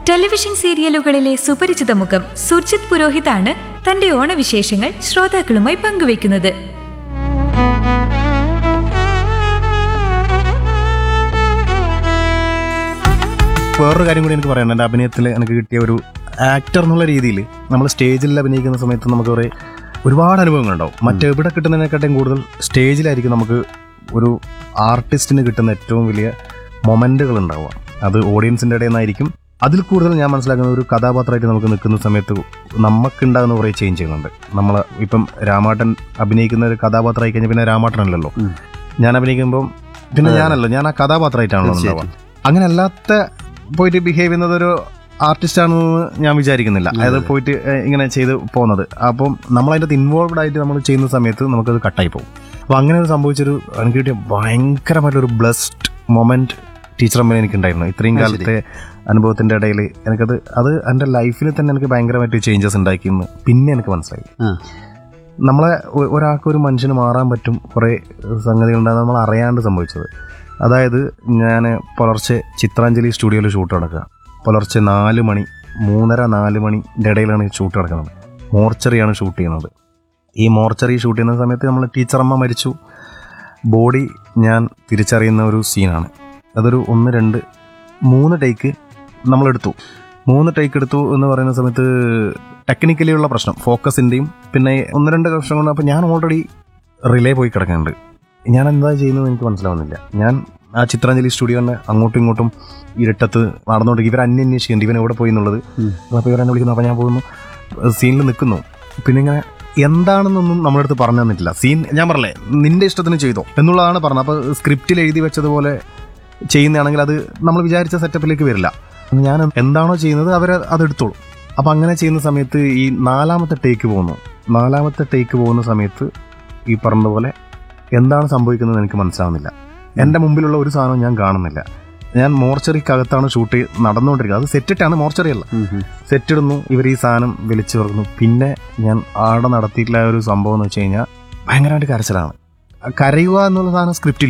Television സീരിയലുകളിലെ സുപരിചിത മുഖം സുർജിത് പുരോഹിതാണ് തന്റെ ഓണവിശേഷങ്ങൾ ശ്രോതാക്കളുമായി പങ്കുവയ്ക്കുന്നത് വേറൊരു കാര്യം കൂടി എനിക്ക് പറയാനുണ്ട് എൻ്റെ അഭിനയത്തിൽ എനിക്ക് കിട്ടിയ ഒരു ആക്ടർ എന്നുള്ള രീതിയിൽ നമ്മൾ സ്റ്റേജിൽ അഭിനയിക്കുന്ന സമയത്ത് നമുക്ക് കുറേ ഒരുപാട് അനുഭവങ്ങളുണ്ടാവും മറ്റെവിടെ കിട്ടുന്നതിനെക്കാട്ടും കൂടുതൽ സ്റ്റേജിലായിരിക്കും നമുക്ക് ഒരു ആർട്ടിസ്റ്റിന് കിട്ടുന്ന ഏറ്റവും വലിയ മൊമെന്റുകൾ ഉണ്ടാവുക അത് ഓഡിയൻസിൻ്റെ ഇടയിൽ നിന്നായിരിക്കും അതിൽ കൂടുതൽ ഞാൻ മനസ്സിലാക്കുന്ന ഒരു കഥാപാത്രമായിട്ട് നമുക്ക് നിൽക്കുന്ന സമയത്ത് നമുക്കുണ്ടാകുന്ന കുറേ ചേഞ്ച് ചെയ്യുന്നുണ്ട് നമ്മൾ ഇപ്പം രാമാട്ടൻ അഭിനയിക്കുന്ന ഒരു കഥാപാത്രമായി കഴിഞ്ഞാൽ പിന്നെ രാമാട്ടനല്ലല്ലോ ഉം. ഞാൻ അഭിനയിക്കുമ്പം പിന്നെ അതെ. ഞാനല്ലോ ഞാൻ ആ കഥാപാത്രമായിട്ടാണല്ലോ ഉണ്ടാവുക അങ്ങനെ അല്ലാത്ത പോയിട്ട് ബിഹേവ് ചെയ്യുന്നത് ഒരു ആർട്ടിസ്റ്റ് ആണെന്ന് ഞാൻ വിചാരിക്കുന്നില്ല അതായത് പോയിട്ട് ഏഹ്, ഇങ്ങനെ ചെയ്ത് പോകുന്നത് അപ്പം നമ്മൾ അതിൻ്റെ ഇൻവോൾവ്ഡ് ആയിട്ട് നമ്മൾ ചെയ്യുന്ന സമയത്ത് നമുക്കത് കട്ടായി പോകും അപ്പോൾ അങ്ങനെ ഒരു സംഭവിച്ചൊരു എനിക്ക് കിട്ടിയ ഭയങ്കരമായിട്ടൊരു ബ്ലസ്ഡ് മൊമെന്റ് ടീച്ചർ അമ്മ എനിക്കുണ്ടായിരുന്നു ഇത്രയും അത് ശരി. കാലത്തെ അനുഭവത്തിന്റെ ഇടയിൽ എനിക്കത് അത് എൻ്റെ ലൈഫിൽ തന്നെ എനിക്ക് ഭയങ്കരമായിട്ട് ചേഞ്ചസ് ഉണ്ടാക്കിയെന്ന് പിന്നെ എനിക്ക് മനസ്സിലായി ആ. നമ്മളെ ഒ- ഒരാൾക്ക് ഒരു മനുഷ്യന് മാറാൻ പറ്റും കുറേ സംഗതികളുണ്ടാകും നമ്മൾ അറിയാണ്ട് സംഭവിച്ചത് അതായത് ഞാൻ പുലർച്ചെ ചിത്രാഞ്ജലി സ്റ്റുഡിയോയിൽ ഷൂട്ട് നടക്കുക പുലർച്ചെ നാല് മണി മൂന്നര നാല് മണിൻ്റെ ഇടയിലാണ് ഈ ഷൂട്ട് നടക്കുന്നത് മോർച്ചറിയാണ് ഷൂട്ട് ചെയ്യുന്നത് ഈ മോർച്ചറി ഷൂട്ട് ചെയ്യുന്ന സമയത്ത് നമ്മൾ ടീച്ചറമ്മ മരിച്ചു ബോഡി ഞാൻ തിരിച്ചറിയുന്ന ഒരു സീനാണ് അതൊരു ഒന്ന് രണ്ട് മൂന്ന് ടേക്ക് നമ്മളെടുത്തു മൂന്ന് ടേക്ക് എടുത്തു എന്ന് പറയുന്ന സമയത്ത് ടെക്നിക്കലി ഉള്ള പ്രശ്നം ഫോക്കസിൻ്റെയും പിന്നെ ഒന്ന് രണ്ട് പ്രശ്നം കൊണ്ട് അപ്പോൾ ഞാൻ ഓൾറെഡി റിലേ പോയി കിടക്കുന്നുണ്ട് ഞാൻ എന്താ ചെയ്യുന്നത് എനിക്ക് മനസ്സിലാവുന്നില്ല ഞാൻ ആ ചിത്രാഞ്ജലി സ്റ്റുഡിയോനെ അങ്ങോട്ടും ഇങ്ങോട്ടും ഇരുട്ടത്ത് നടന്നുകൊണ്ട് ഇവർ അന്വേഷിക്കുന്നുണ്ട് ഇവൻ എവിടെ പോയി എന്നുള്ളത് ഉം. അപ്പോൾ ഇവരെന്നെ വിളിക്കുന്നു അപ്പോൾ ഞാൻ പോകുന്നു സീനിൽ നിൽക്കുന്നു പിന്നെ ഇങ്ങനെ എന്താണെന്നൊന്നും നമ്മുടെ അടുത്ത് പറഞ്ഞു തന്നിട്ടില്ല സീൻ ഞാൻ പറഞ്ഞേ നിന്റെ ഇഷ്ടത്തിന് ചെയ്തോ എന്നുള്ളതാണ് പറഞ്ഞത് അപ്പോൾ സ്ക്രിപ്റ്റിൽ എഴുതി വെച്ചതുപോലെ ചെയ്യുന്നതാണെങ്കിൽ അത് നമ്മൾ വിചാരിച്ച സെറ്റപ്പിലേക്ക് വരില്ല ഞാൻ എന്താണോ ചെയ്യുന്നത് അവർ അത് എടുത്തോളൂ അപ്പം അങ്ങനെ ചെയ്യുന്ന സമയത്ത് ഈ നാലാമത്തെ ടേക്ക് പോകുന്നു നാലാമത്തെ ടേക്ക് പോകുന്ന സമയത്ത് ഈ പറഞ്ഞതുപോലെ എന്താണ് സംഭവിക്കുന്നത് എനിക്ക് മനസ്സിലാവുന്നില്ല എൻ്റെ മുമ്പിലുള്ള ഒരു സാധനവും ഞാൻ കാണുന്നില്ല ഞാൻ മോർച്ചറിക്കകത്താണ് ഷൂട്ട് നടന്നുകൊണ്ടിരിക്കുന്നത് അത് സെറ്റിട്ടാണ് മോർച്ചറി അല്ല ഉം, ഉം. സെറ്റിടുന്നു ഇവർ ഈ സാധനം വിളിച്ചു തുറക്കുന്നു പിന്നെ ഞാൻ ആടെ നടത്തിയിട്ടുള്ള ഒരു സംഭവം എന്ന് വെച്ച് കഴിഞ്ഞാൽ ഭയങ്കരമായിട്ട് കരച്ചിലാണ് കരയുക എന്നുള്ള സാധനം സ്ക്രിപ്റ്റിൽ